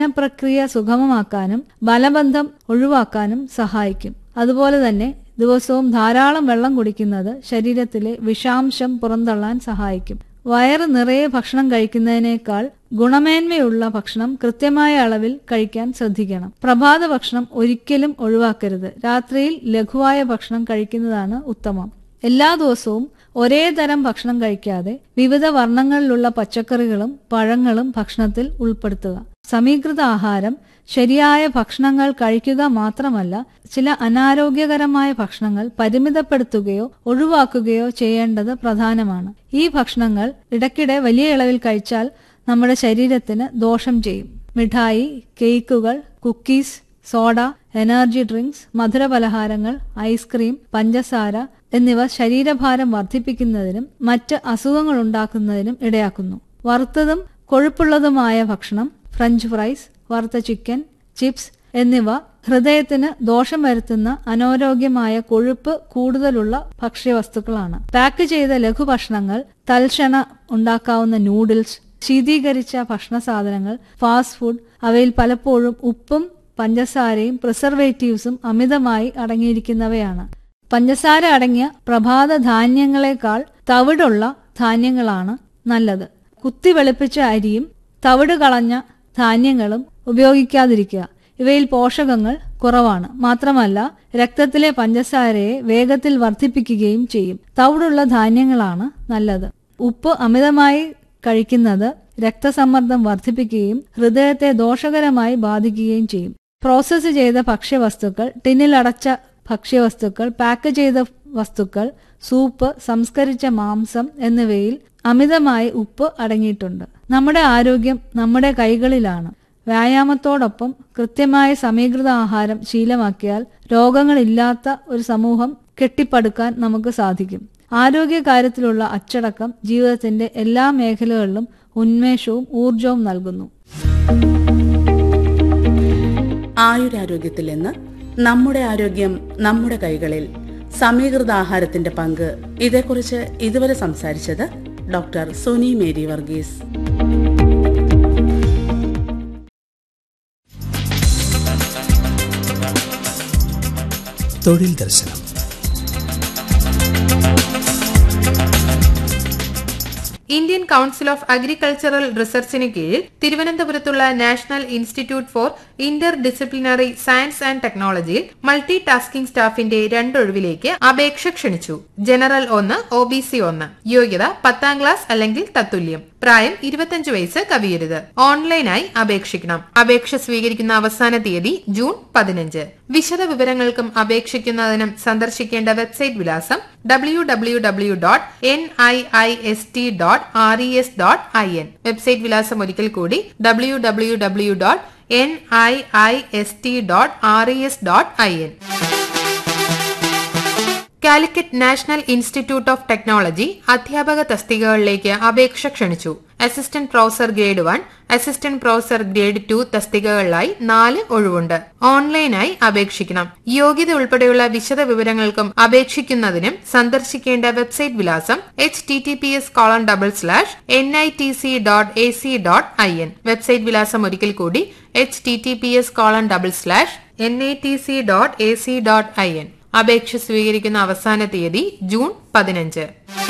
പ്രക്രിയ സുഗമമാക്കാനും ബലബന്ധം ഒഴിവാക്കാനും സഹായിക്കും അതുപോലെ തന്നെ ദിവസവും ധാരാളം വെള്ളം കുടിക്കുന്നത് ശരീരത്തിലെ വിഷാംശം പുറന്തള്ളാൻ സഹായിക്കും വയറ് നിറയെ ഭക്ഷണം കഴിക്കുന്നതിനേക്കാൾ ഗുണമേന്മയുള്ള ഭക്ഷണം കൃത്യമായ അളവിൽ കഴിക്കാൻ ശ്രദ്ധിക്കണം പ്രഭാത ഭക്ഷണം ഒരിക്കലും ഒഴിവാക്കരുത് രാത്രിയിൽ ലഘുവായ ഭക്ഷണം കഴിക്കുന്നതാണ് ഉത്തമം എല്ലാ ദിവസവും ഒരേ തരം ഭക്ഷണം കഴിക്കാതെ വിവിധ വർണ്ണങ്ങളിലുള്ള പച്ചക്കറികളും പഴങ്ങളും ഭക്ഷണത്തിൽ ഉൾപ്പെടുത്തുക സമീകൃത ആഹാരം ശരിയായ ഭക്ഷണങ്ങൾ കഴിക്കുക മാത്രമല്ല ചില അനാരോഗ്യകരമായ ഭക്ഷണങ്ങൾ പരിമിതപ്പെടുത്തുകയോ ഒഴിവാക്കുകയോ ചെയ്യേണ്ടത് പ്രധാനമാണ് ഈ ഭക്ഷണങ്ങൾ ഇടയ്ക്കിടെ വലിയ അളവിൽ കഴിച്ചാൽ നമ്മുടെ ശരീരത്തിന് ദോഷം ചെയ്യും മിഠായി കേക്കുകൾ കുക്കീസ് സോഡ എനർജി ഡ്രിങ്ക്സ് മധുരപലഹാരങ്ങൾ ഐസ്ക്രീം പഞ്ചസാര എന്നിവ ശരീരഭാരം വർദ്ധിപ്പിക്കുന്നതിനും മറ്റ് അസുഖങ്ങൾ ഉണ്ടാക്കുന്നതിനും ഇടയാക്കുന്നു വറുത്തതും കൊഴുപ്പുള്ളതുമായ ഭക്ഷണം ഫ്രഞ്ച് ഫ്രൈസ് വറുത്ത ചിക്കൻ ചിപ്സ് എന്നിവ ഹൃദയത്തിന് ദോഷം വരുത്തുന്ന അനാരോഗ്യമായ കൊഴുപ്പ് കൂടുതലുള്ള ഭക്ഷ്യവസ്തുക്കളാണ് പാക്ക് ചെയ്ത ലഘുഭക്ഷണങ്ങൾ തൽക്ഷണ ഉണ്ടാക്കാവുന്ന നൂഡിൽസ് ശീതീകരിച്ച ഭക്ഷണ സാധനങ്ങൾ ഫാസ്റ്റ് ഫുഡ് അവയിൽ പലപ്പോഴും ഉപ്പും പഞ്ചസാരയും പ്രിസർവേറ്റീവ്സും അമിതമായി അടങ്ങിയിരിക്കുന്നവയാണ് പഞ്ചസാര അടങ്ങിയ പ്രഭാത ധാന്യങ്ങളെക്കാൾ തവിടുള്ള ധാന്യങ്ങളാണ് നല്ലത് കുത്തി വെളുപ്പിച്ച അരിയും തവിട് കളഞ്ഞ ധാന്യങ്ങളും ഉപയോഗിക്കാതിരിക്കുക ഇവയിൽ പോഷകങ്ങൾ കുറവാണ് മാത്രമല്ല രക്തത്തിലെ പഞ്ചസാരയെ വേഗത്തിൽ വർദ്ധിപ്പിക്കുകയും ചെയ്യും തവിടുള്ള ധാന്യങ്ങളാണ് നല്ലത് ഉപ്പ് അമിതമായി കഴിക്കുന്നത് രക്തസമ്മർദ്ദം വർദ്ധിപ്പിക്കുകയും ഹൃദയത്തെ ദോഷകരമായി ബാധിക്കുകയും ചെയ്യും പ്രോസസ്സ് ചെയ്ത ഭക്ഷ്യവസ്തുക്കൾ ടിന്നിലടച്ച ഭക്ഷ്യവസ്തുക്കൾ പാക്ക് ചെയ്ത വസ്തുക്കൾ സൂപ്പ് സംസ്കരിച്ച മാംസം എന്നിവയിൽ അമിതമായി ഉപ്പ് അടങ്ങിയിട്ടുണ്ട് നമ്മുടെ ആരോഗ്യം നമ്മുടെ കൈകളിലാണ് വ്യായാമത്തോടൊപ്പം കൃത്യമായ സമീകൃത ആഹാരം ശീലമാക്കിയാൽ രോഗങ്ങളില്ലാത്ത ഒരു സമൂഹം കെട്ടിപ്പടുക്കാൻ നമുക്ക് സാധിക്കും ആരോഗ്യകാര്യത്തിലുള്ള അച്ചടക്കം ജീവിതത്തിന്റെ എല്ലാ മേഖലകളിലും ഉന്മേഷവും ഊർജവും നൽകുന്നു ആയുരാരോഗ്യത്തിൽ നിന്ന് നമ്മുടെ ആരോഗ്യം നമ്മുടെ കൈകളിൽ സമീകൃത ആഹാരത്തിന്റെ പങ്ക് ഇതേക്കുറിച്ച് ഇതുവരെ സംസാരിച്ചത് ഡോക്ടർ സുനി മേരി വർഗീസ് തൊഴിൽ ദർശനം ഇന്ത്യൻ കൌൺസിൽ ഓഫ് അഗ്രികൾച്ചറൽ റിസർച്ചിന് കീഴിൽ തിരുവനന്തപുരത്തുള്ള national institute for interdisciplinary science and ടെക്നോളജിയിൽ മൾട്ടി ടാസ്കിംഗ് സ്റ്റാഫിന്റെ രണ്ടൊഴിവിലേക്ക് അപേക്ഷ ക്ഷണിച്ചു ജനറൽ ഒന്ന് ഒ ബി സി ഒന്ന് യോഗ്യത പത്താം ക്ലാസ് അല്ലെങ്കിൽ തത്തുല്യം പ്രായം ഇരുപത്തിയഞ്ച് വയസ്സ് കവിയരുത് ഓൺലൈനായി അപേക്ഷിക്കണം അപേക്ഷ സ്വീകരിക്കുന്ന അവസാന തീയതി ജൂൺ പതിനഞ്ച് വിശദ വിവരങ്ങൾക്കും അപേക്ഷിക്കുന്നതിനും സന്ദർശിക്കേണ്ട വെബ്സൈറ്റ് വിലാസം W W W dot N I I S T dot R E S dot I N website വിലാസം ഒരിക്കൽ കൂടി W W W dot N I I S T dot R E S dot I N Calicut national institute of technology അധ്യാപക തസ്തികകളിലേക്ക് അപേക്ഷ ക്ഷണിച്ചു assistant professor grade one assistant professor grade two തസ്തികകളിലായി നാല് ഒഴിവുണ്ട് ഓൺലൈനായി അപേക്ഷിക്കണം യോഗ്യത ഉൾപ്പെടെയുള്ള വിശദ വിവരങ്ങൾക്കും അപേക്ഷിക്കുന്നതിനും സന്ദർശിക്കേണ്ട വെബ്സൈറ്റ് വിലാസം H T T P S colon double slash N I T C dot A C dot I N website വിലാസം ഒരിക്കൽ കൂടി H T T P S colon double slash N I T C dot A C dot I N അപേക്ഷ സ്വീകരിക്കുന്ന അവസാന തീയതി June പതിനഞ്ച്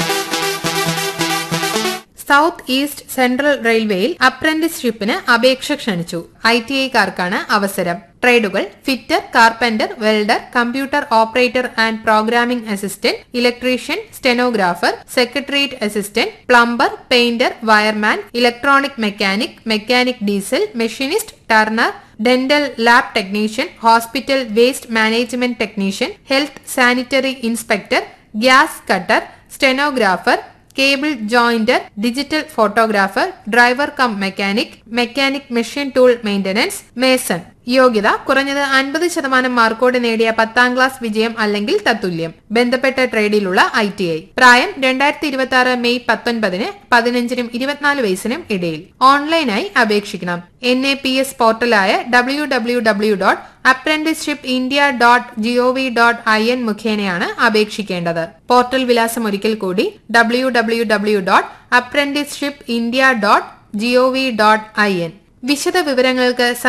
south east central റെയിൽവേയിൽ അപ്രന്റീസ്ഷിപ്പിന് അപേക്ഷ ക്ഷണിച്ചു ഐ ടി ഐക്കാർക്കാണ് അവസരം ട്രേഡുകൾ fitter carpenter welder computer operator and programming assistant electrician stenographer secretariat assistant plumber painter wireman electronic mechanic mechanic diesel machinist turner dental lab technician hospital waste management technician health sanitary inspector gas cutter stenographer cable jointer digital photographer driver cum mechanic mechanic machine tool maintenance mason യോഗ്യത കുറഞ്ഞത് അൻപത് ശതമാനം മാർക്കോട് നേടിയ പത്താം class വിജയം അല്ലെങ്കിൽ തത്തുല്യം ബന്ധപ്പെട്ട ട്രേഡിലുള്ള I T I പ്രായം രണ്ടായിരത്തി ഇരുപത്തി ആറ് മെയ് പത്തൊൻപതിന് പതിനഞ്ചിനും ഇരുപത്തിനാല് വയസ്സിനും ഇടയിൽ ഓൺലൈനായി അപേക്ഷിക്കണം എൻ എ പി എസ് പോർട്ടലായ W W W dot apprenticeship India dot G O V dot I N മുഖേനയാണ് അപേക്ഷിക്കേണ്ടത് പോർട്ടൽ വിലാസം ഒരിക്കൽ കൂടി W W W dot apprenticeship India dot G O V dot I N വിശദ വിവരങ്ങൾക്ക്